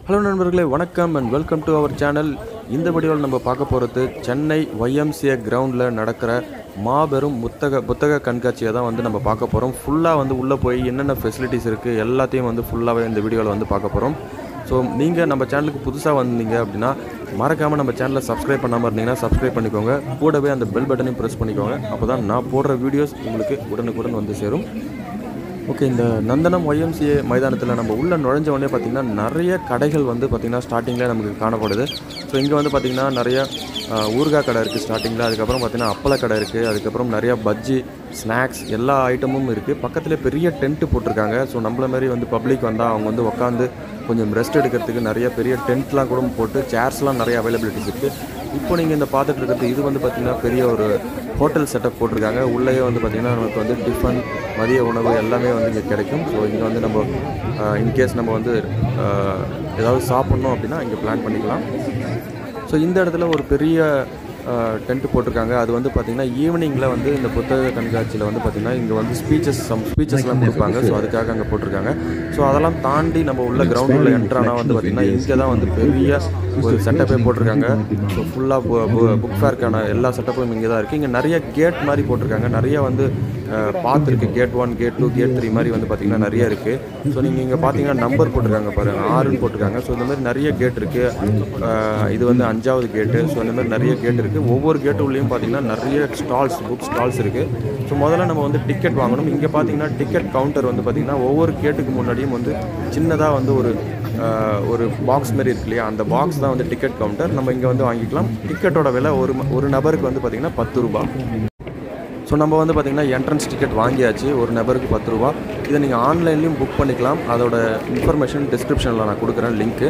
hello நண்பர்களே வணக்கம் and welcome to our channel இந்த வீடியோவில் நம்ம பார்க்க போகிறது சென்னை ஒய்எம்சிஏ கிரவுண்டில் நடக்கிற மாபெரும் புத்தக புத்தக கண்காட்சியை தான் வந்து நம்ம பார்க்க போகிறோம் ஃபுல்லாக வந்து உள்ளே போய் என்னென்ன ஃபெசிலிட்டிஸ் இருக்குது எல்லாத்தையும் வந்து ஃபுல்லாகவே இந்த வீடியோவில் வந்து பார்க்க போகிறோம் ஸோ நீங்கள் நம்ம சேனலுக்கு புதுசாக வந்தீங்க அப்படின்னா மறக்காமல் நம்ம சேனலை சப்ஸ்கிரைப் பண்ணாமல் இருந்தீங்கன்னா சப்ஸ்கிரைப் பண்ணிக்கோங்க கூடவே அந்த பெல் பட்டனையும் ப்ரெஸ் பண்ணிக்கோங்க அப்போ தான் நான் போடுற வீடியோஸ் உங்களுக்கு உடனுக்குடன் வந்து சேரும் ஓகே இந்த நந்தனம் ஒய்எம்சிஏ மைதானத்தில் நம்ம உள்ள நுழைஞ்ச உடனே பார்த்திங்கன்னா நிறைய கடைகள் வந்து பார்த்திங்கன்னா ஸ்டார்டிங்கில் நமக்கு காணப்படுது ஸோ இங்கே வந்து பார்த்திங்கன்னா நிறைய ஆஹ், ஊறுகாய் கடை இருக்குது ஸ்டார்டிங்கில் அதுக்கப்புறம் பார்த்திங்கன்னா அப்பள கடை இருக்குது அதுக்கப்புறம் நிறைய பஜ்ஜி ஸ்நாக்ஸ் எல்லா ஐட்டமும் இருக்குது பக்கத்தில் பெரிய டென்ட்டு போட்டிருக்காங்க ஸோ நம்மள மாதிரி வந்து பப்ளிக் வந்தால் அவங்க வந்து உட்காந்து கொஞ்சம் ரெஸ்ட் எடுக்கிறதுக்கு நிறைய பெரிய டென்ட்லாம் கூட போட்டு சேர்ஸ்லாம் நிறைய அவைலபிலிட்டிஸ் இருக்குது இப்போ நீங்கள் இந்த பார்த்துட்டு இருக்கிறது இது வந்து பார்த்திங்கன்னா பெரிய ஒரு ஹோட்டல் செட்டப் போட்டிருக்காங்க உள்ளேயே வந்து பார்த்திங்கன்னா நமக்கு வந்து டிஃபன் மதிய உணவு எல்லாமே வந்து இங்கே கிடைக்கும் ஸோ இங்கே வந்து நம்ம இன்கேஸ் நம்ம வந்து ஆஹ், ஏதாவது சாப்பிட்ணும் அப்படின்னா இங்கே பிளான் பண்ணிக்கலாம் ஸோ இந்த இடத்துல ஒரு பெரிய டென்ட் போட்டிருக்காங்க அது வந்து பார்த்திங்கன்னா ஈவினிங்கில் வந்து இந்த புத்தக கண்காட்சியில் வந்து பார்த்திங்கன்னா இங்கே வந்து ஸ்பீச்சஸ் சம் ஸ்பீச்சஸ்லாம் கொடுப்பாங்க ஸோ அதுக்காக அங்கே போட்டிருக்காங்க ஸோ அதெல்லாம் தாண்டி நம்ம உள்ள கிரவுண்ட் உள்ள என்ட்ரானா வந்து பார்த்திங்கன்னா இங்கே தான் வந்து பெரிய ஒரு செட்டப்பே போட்டிருக்காங்க ஸோ ஃபுல்லாக புக் ஃபேருக்கான எல்லா செட்டப்பும் இங்கே தான் இருக்குது இங்கே நிறைய கேட் மாதிரி போட்டிருக்காங்க நிறைய வந்து பாத் இருக்குது gate one gate two gate three மாதிரி வந்து பார்த்திங்கன்னா நிறைய இருக்குது ஸோ நீங்கள் இங்கே பார்த்தீங்கன்னா நம்பர் போட்டிருக்காங்க பாருங்கள் ஆறுன்னு போட்டிருக்காங்க ஸோ இந்த மாதிரி நிறைய கேட் இருக்குது இது வந்து அஞ்சாவது கேட்டு ஸோ இந்த மாதிரி நிறைய கேட் இருக்குது ஒவ்வொரு கேட்டு உள்ளேயும் பார்த்தீங்கன்னா நிறைய ஸ்டால்ஸ் புக் ஸ்டால்ஸ் இருக்குது ஸோ முதல்ல நம்ம வந்து டிக்கெட் வாங்கணும் இங்கே பார்த்தீங்கன்னா டிக்கெட் கவுண்டர் வந்து பார்த்திங்கன்னா ஒவ்வொரு கேட்டுக்கு முன்னாடியும் வந்து சின்னதாக வந்து ஒரு ஆஹ், ஒரு பாக்ஸ் மாதிரி இருக்கு இல்லையா அந்த பாக்ஸ் தான் வந்து டிக்கெட் கவுண்டர் நம்ம இங்கே வந்து வாங்கிக்கலாம் டிக்கெட்டோட விலை ஒரு ம- ஒரு நபருக்கு வந்து பார்த்திங்கன்னா பத்து ரூபாய் ஸோ நம்ம வந்து பார்த்திங்கன்னா என்ட்ரன்ஸ் டிக்கெட் வாங்கியாச்சு ஒரு நபருக்கு பத்து ரூபா இதை நீங்கள் ஆன்லைன்லேயும் புக் பண்ணிக்கலாம் அதோட இன்ஃபர்மேஷன் டிஸ்கிரிப்ஷனில் நான் கொடுக்குறேன் லிங்க்கு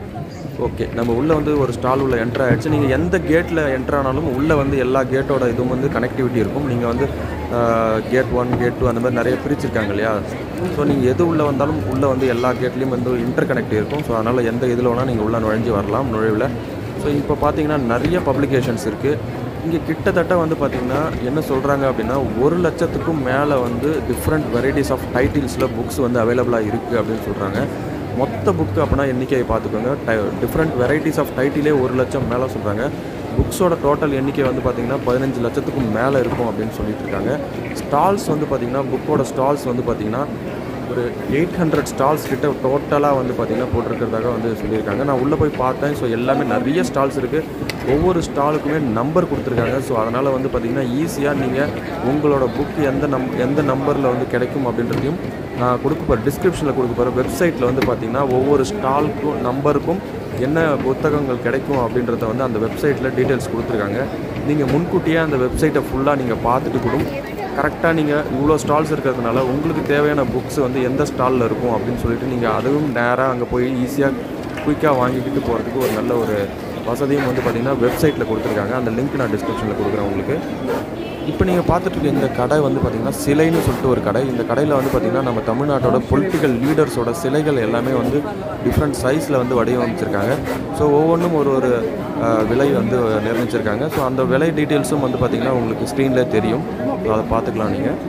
ஓகே நம்ம உள்ளே வந்து ஒரு ஸ்டால் உள்ள என்ட்ரு ஆகிடுச்சு நீங்கள் எந்த கேட்டில் என்ட்ரு ஆனாலும் உள்ளே வந்து எல்லா கேட்டோட இதுவும் வந்து கனெக்டிவிட்டி இருக்கும் நீங்கள் வந்து கேட் ஒன் கேட் டூ அந்த மாதிரி நிறைய பிரிச்சிருக்காங்க இல்லையா ஸோ நீங்கள் எது உள்ளே வந்தாலும் உள்ளே வந்து எல்லா கேட்லேயும் வந்து இன்டர் கனெக்ட் இருக்கும் ஸோ அதனால் எந்த இதில் வேணால் நீங்கள் உள்ளே நுழைஞ்சு வரலாம் நுழைவில் ஸோ இப்போ பார்த்தீங்கன்னா நிறைய பப்ளிகேஷன்ஸ் இருக்குது இங்கே கிட்டத்தட்ட வந்து பார்த்திங்கன்னா என்ன சொல்கிறாங்க அப்படின்னா ஒரு லட்சத்துக்கும் மேலே வந்து டிஃப்ரெண்ட் வெரைட்டிஸ் ஆஃப் டைட்டில்ஸில் புக்ஸ் வந்து அவைலபிளாக இருக்குது அப்படின்னு சொல்கிறாங்க மொத்த புக்கு அப்படின்னா எண்ணிக்கையை பார்த்துக்கோங்க டை டிஃப்ரெண்ட் வெரைட்டிஸ் ஆஃப் டைட்டிலே ஒரு லட்சம் மேலே சொல்கிறாங்க புக்ஸோட டோட்டல் எண்ணிக்கை வந்து பார்த்திங்கன்னா பதினஞ்சு லட்சத்துக்கும் மேலே இருக்கும் அப்படின்னு சொல்லிட்டு இருக்காங்க ஸ்டால்ஸ் வந்து பார்த்திங்கன்னா புக்கோட ஸ்டால்ஸ் வந்து பார்த்திங்கன்னா ஒரு எயிட் ஹண்ட்ரட் ஸ்டால்ஸ் கிட்ட டோட்டலாக வந்து பார்த்திங்கன்னா போட்டிருக்கிறதாக வந்து சொல்லியிருக்காங்க நான் உள்ளே போய் பார்த்தேன் ஸோ எல்லாமே நிறைய ஸ்டால்ஸ் இருக்குது ஒவ்வொரு ஸ்டாலுக்குமே நம்பர் கொடுத்துருக்காங்க ஸோ அதனால் வந்து பார்த்திங்கன்னா ஈஸியாக நீங்கள் உங்களோட புக் எந்த நம் எந்த நம்பரில் வந்து கிடைக்கும் அப்படின்றதையும் நான் கொடுக்க போகிற டிஸ்கிரிப்ஷனில் கொடுக்க போகிற வெப்சைட்டில் வந்து பார்த்திங்கன்னா ஒவ்வொரு ஸ்டாலுக்கும் நம்பருக்கும் என்ன புத்தகங்கள் கிடைக்கும் அப்படின்றத வந்து அந்த வெப்சைட்டில் டீட்டெயில்ஸ் கொடுத்துருக்காங்க நீங்கள் முன்கூட்டியே அந்த வெப்சைட்டை ஃபுல்லாக நீங்கள் பார்த்துட்டு கூட கரெக்டாக நீங்கள் இவ்வளோ ஸ்டால்ஸ் இருக்கிறதுனால உங்களுக்கு தேவையான புக்ஸ் வந்து எந்த ஸ்டாலில் இருக்கும் அப்படின்னு சொல்லிட்டு நீங்கள் அதுவும் நேராக அங்கே போய் ஈஸியாக குயிக்காக வாங்கிக்கிட்டு போகிறதுக்கு ஒரு நல்ல ஒரு வசதியும் வந்து பார்த்திங்கன்னா வெப்சைட்டில் கொடுத்துருக்காங்க அந்த லிங்க் நான் டிஸ்கிரிப்ஷனில் கொடுக்குறேன் உங்களுக்கு இப்போ நீங்கள் பார்த்துட்டு இருக்க இந்த கடை வந்து பார்த்திங்கன்னா சிலைன்னு சொல்லிட்டு ஒரு கடை இந்த கடையில் வந்து பார்த்திங்கன்னா நம்ம தமிழ்நாட்டோட பொலிட்டிக்கல் லீடர்ஸோட சிலைகள் எல்லாமே வந்து டிஃப்ரெண்ட் சைஸில் வந்து வடிவமைச்சிருக்காங்க ஸோ ஒவ்வொன்றும் ஒரு ஒரு அஹ், விலை வந்து நிர்ணயிச்சிருக்காங்க ஸோ அந்த விலை டீட்டெயில்ஸும் வந்து பார்த்திங்கன்னா உங்களுக்கு ஸ்க்ரீனில் தெரியும் ஸோ அதை பார்த்துக்கலாம் நீங்கள்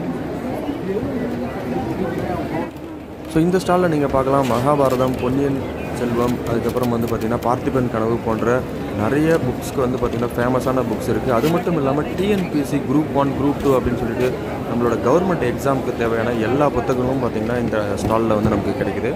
ஸோ இந்த ஸ்டாலில் நீங்கள் பார்க்கலாம் மகாபாரதம் பொன்னியின் செல்வம் அதுக்கப்புறம் வந்து பார்த்திங்கன்னா பார்த்திபன் கனவு போன்ற நிறைய புக்ஸ்க்கு வந்து பார்த்திங்கன்னா ஃபேமஸான புக்ஸ் இருக்குது அது மட்டும் இல்லாமல் TNPSC group one group two அப்படின்னு சொல்லிட்டு நம்மளோட கவர்மெண்ட் எக்ஸாமுக்கு தேவையான எல்லா புத்தகமும் பார்த்திங்கன்னா இந்த ஸ்டாலில் வந்து நமக்கு கிடைக்குது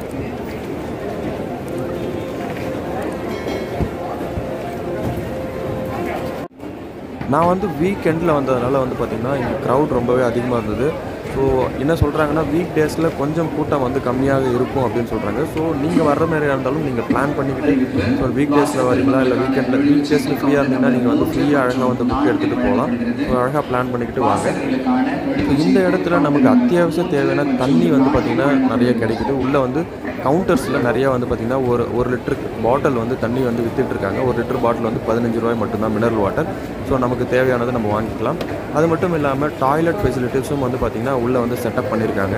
நான் வந்து வீக்கெண்டில் வந்ததுனால வந்து பார்த்திங்கன்னா இங்கே க்ரௌட் ரொம்பவே அதிகமாக இருந்தது ஸோ என்ன சொல்கிறாங்கன்னா வீக் டேஸில் கொஞ்சம் கூட்டம் வந்து கம்மியாக இருக்கும் அப்படின்னு சொல்கிறாங்க ஸோ நீங்கள் வர்ற மாதிரியா இருந்தாலும் நீங்கள் பிளான் பண்ணிக்கிட்டு ஸோ வீக் டேஸில் வரீங்களா இல்லை வீக்கெண்டில் வீக் டேஸில் ஃப்ரீயாக இருந்தீங்கன்னா நீங்கள் வந்து ஃப்ரீயாக அழகாக வந்து புக் எடுத்துகிட்டு போகலாம் ஸோ அழகாக பிளான் பண்ணிக்கிட்டு வாங்க ஸோ இந்த இடத்துல நமக்கு அத்தியாவசிய தேவையான தண்ணி வந்து பார்த்திங்கன்னா நிறைய கிடைக்குது உள்ளே வந்து கவுண்டர்ஸில் நிறையா வந்து பார்த்திங்கன்னா ஒரு ஒரு லிட்டருக்கு பாட்டில் வந்து தண்ணி வந்து வித்துட்டு இருக்காங்க ஒரு லிட்டர் பாட்டில் வந்து பதினஞ்சு ரூபாய் மட்டும்தான் மினரல் வாட்டர் ஸோ நமக்கு தேவையானதை நம்ம வாங்கிக்கலாம் அது மட்டும் இல்லாமல் டாய்லெட் ஃபெசிலிட்டிஸும் வந்து பார்த்திங்கன்னா உள்ளே வந்து செட்டப் பண்ணியிருக்காங்க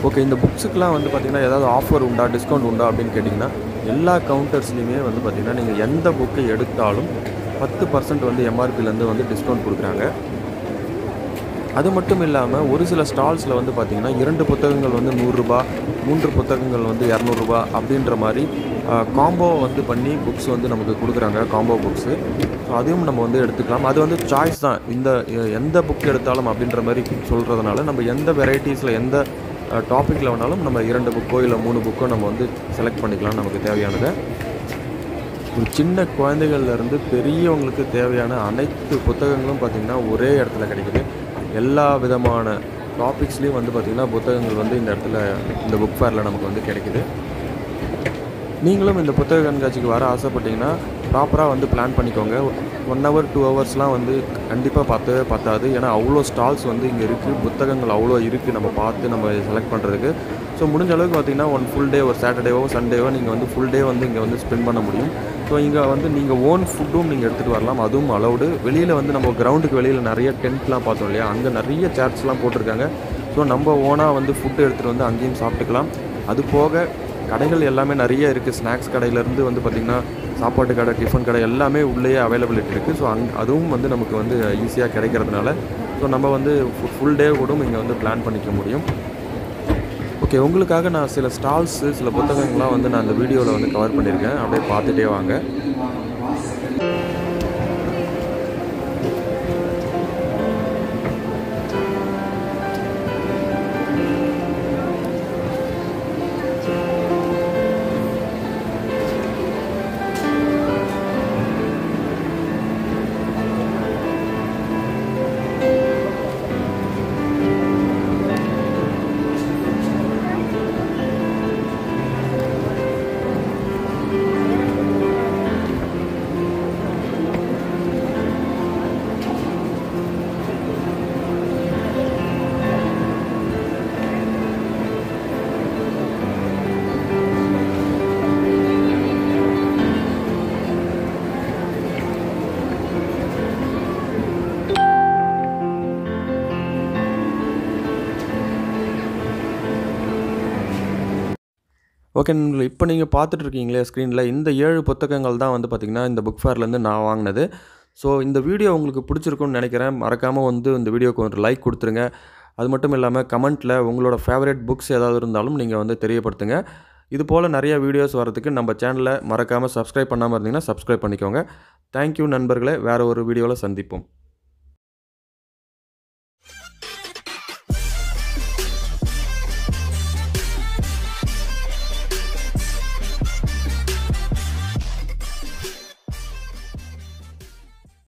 ஓகே இந்த புக்ஸுக்கெலாம் வந்து பார்த்திங்கன்னா ஏதாவது ஆஃபர் உண்டா டிஸ்கவுண்ட் உண்டா அப்படின்னு கேட்டிங்கன்னா எல்லா கவுண்டர்ஸ்லையுமே வந்து பார்த்திங்கன்னா நீங்கள் எந்த புக்கை எடுத்தாலும் பத்து பர்சன்ட் வந்து எம்ஆர்பிலேருந்து வந்து டிஸ்கவுண்ட் கொடுக்குறாங்க அது மட்டும் இல்லாமல் ஒரு சில ஸ்டால்ஸில் வந்து பார்த்திங்கன்னா இரண்டு புத்தகங்கள் வந்து நூறுரூபா மூன்று புத்தகங்கள் வந்து இரநூறுபா அப்படின்ற மாதிரி காம்போ வந்து பண்ணி புக்ஸ் வந்து நமக்கு கொடுக்குறாங்க காம்போ புக்ஸு ஸோ அதையும் நம்ம வந்து எடுத்துக்கலாம் அது வந்து சாய்ஸ் தான் இந்த எ- எந்த புக் எடுத்தாலும் அப்படின்ற மாதிரி சொல்கிறதுனால நம்ம எந்த வெரைட்டிஸில் எந்த டாப்பிக்கில் வேணாலும் நம்ம இரண்டு புக்கோ இல்லை மூணு புக்கோ நம்ம வந்து செலக்ட் பண்ணிக்கலாம் நமக்கு தேவையானதை ஒரு சின்ன குழந்தைகள்ல இருந்து பெரியவங்களுக்கு தேவையான அனைத்து புத்தகங்களும் பார்த்திங்கன்னா ஒரே இடத்துல கிடைக்குது எல்லா விதமான டாபிக்ஸ்லேயும் வந்து பார்த்திங்கன்னா புத்தகங்கள் வந்து இந்த இடத்துல இந்த புக் ஃபேரில் நமக்கு வந்து கிடைக்குது நீங்களும் இந்த புத்தக கண்காட்சிக்கு வர ஆசைப்பட்டீங்கன்னா ப்ராப்பராக வந்து பிளான் பண்ணிக்கோங்க ஒன் ஹவர் டூ ஹவர்ஸ்லாம் வந்து கண்டிப்பாக பார்த்தவே பத்தாது ஏன்னா அவ்வளோ ஸ்டால்ஸ் வந்து இங்கே இருக்குது புத்தகங்கள் அவ்வளோ இருக்குது நம்ம பார்த்து நம்ம செலக்ட் பண்ணுறதுக்கு ஸோ முடிஞ்ச அளவுக்கு பார்த்தீங்கன்னா ஒன் ஃபுல் டே ஒரு சாட்டர்டேவோ சண்டேவோ நீங்கள் வந்து ஃபுல் டே வந்து இங்கே வந்து ஸ்பெண்ட் பண்ண முடியும் ஸோ இங்கே வந்து நீங்கள் ஓன் ஃபுட்டும் நீங்கள் எடுத்துகிட்டு வரலாம் அதுவும் அலௌடு வெளியில் வந்து நம்ம கிரவுண்டுக்கு வெளியில் நிறைய டென்ட்லாம் பார்த்தோம் இல்லையா அங்கே நிறைய சேர்ஸ்லாம் போட்டிருக்காங்க ஸோ நம்ம ஓனாக வந்து ஃபுட்டு எடுத்துகிட்டு வந்து அங்கேயும் சாப்பிட்டுக்கலாம் அது போக கடைகள் எல்லாமே நிறைய இருக்குது ஸ்நாக்ஸ் கடையிலேருந்து வந்து பார்த்திங்கன்னா சாப்பாட்டு கடை டிஃபன் கடை எல்லாமே உள்ளேயே அவைலபிலிட்டி இருக்குது ஸோ அங் அதுவும் வந்து நமக்கு வந்து ஈஸியாக கிடைக்கிறதுனால ஸோ நம்ம வந்து ஃபுல் டே கூட இங்கே வந்து பிளான் பண்ணிக்க முடியும் ஓகே உங்களுக்காக நான் சில ஸ்டால்ஸு சில புத்தகங்கள்லாம் வந்து நான் இந்த வீடியோவில் வந்து கவர் பண்ணியிருக்கேன் அப்படியே பார்த்துட்டே வாங்க ஓகே நண்பர்களே இப்போ நீங்கள் பார்த்துட்டு இருக்கீங்களே ஸ்க்ரீனில் இந்த ஏழு புத்தகங்கள் தான் வந்து பார்த்திங்கன்னா இந்த புக் ஃபேர்லேருந்து நான் வாங்கினது ஸோ இந்த வீடியோ உங்களுக்கு பிடிச்சிருக்கும்னு நினைக்கிறேன் மறக்காமல் வந்து இந்த வீடியோக்கு ஒரு லைக் கொடுத்துருங்க அது மட்டும் இல்லாமல் கமெண்ட்டில் உங்களோட ஃபேவரட் புக்ஸ் ஏதாவது இருந்தாலும் நீங்கள் வந்து தெரியப்படுத்துங்க இது போல் நிறைய வீடியோஸ் வரதுக்கு நம்ம சேனலை மறக்காமல் சப்ஸ்கிரைப் பண்ணாமல் இருந்தீங்கன்னா சப்ஸ்கிரைப் பண்ணிக்கோங்க தேங்க்யூ நண்பர்களே வேறு ஒரு வீடியோவில் சந்திப்போம்